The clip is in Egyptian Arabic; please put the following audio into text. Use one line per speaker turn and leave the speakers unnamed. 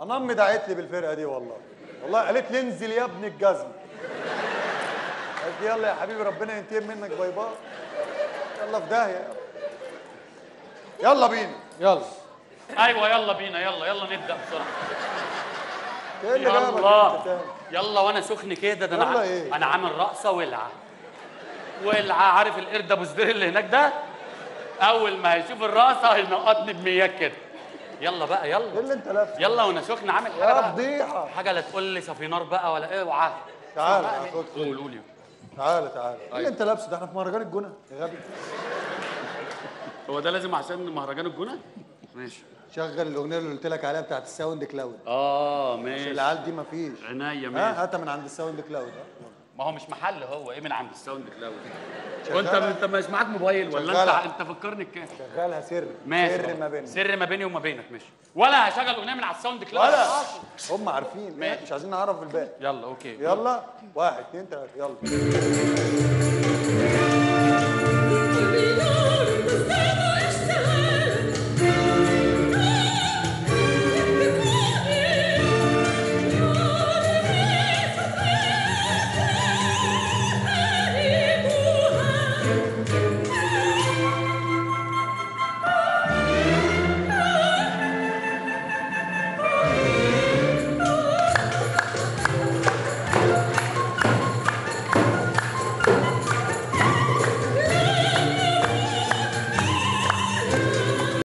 انا امي دعت لي بالفرقه دي والله والله قالت لي انزل يا ابن الجزم قالت لي يلا يا حبيبي ربنا ينتقم منك باي باي يلا في داهيه يلا بينا يلا
ايوه يلا بينا يلا يلا نبدا بسرعه
ايه اللي جابك
يلا
انت تاني
يلا وانا سخن كده ده انا
يلا
ع-
إيه؟
انا عامل رقصه ولعه ولعه عارف القرد ابو زدير اللي هناك ده اول ما هيشوف الرقصه هينقطني بمياك كده يلا بقى
ايه
يلا
اللي انت لابسه
يلا وانا سخن عامل حاجه
يا
بقى
فضيحه
حاجه لا تقول لي صفينار بقى ولا ايه اوعى
تعال
اسمع بقى
يا أخوك.
قول قول
تعالى تعالى ايه اللي انت لابسه ده احنا في مهرجان الجونه يا غبي
هو ده لازم عشان مهرجان الجونه ماشي
شغل الاغنيه اللي قلت لك عليها بتاعت الساوند كلاود
اه
مش
ماشي
العيال دي مفيش
عينيا
ها
ماشي
هاتها من عند الساوند كلاود ها
ما هو مش محل هو ايه من عند الساوند كلاود
شغالة.
وانت انت مش معاك موبايل ولا
شغالة.
انت انت فكرني بكام
شغالها سر
ماشي
سر ما بيننا
سر ما بيني وما بينك ماشي ولا هشغل اغنيه من على الساوند كلاود
ولا هم عارفين
ماشي.
مش عايزين نعرف الباقي
يلا اوكي
يلا واحد اتنين تلاته يلا
To be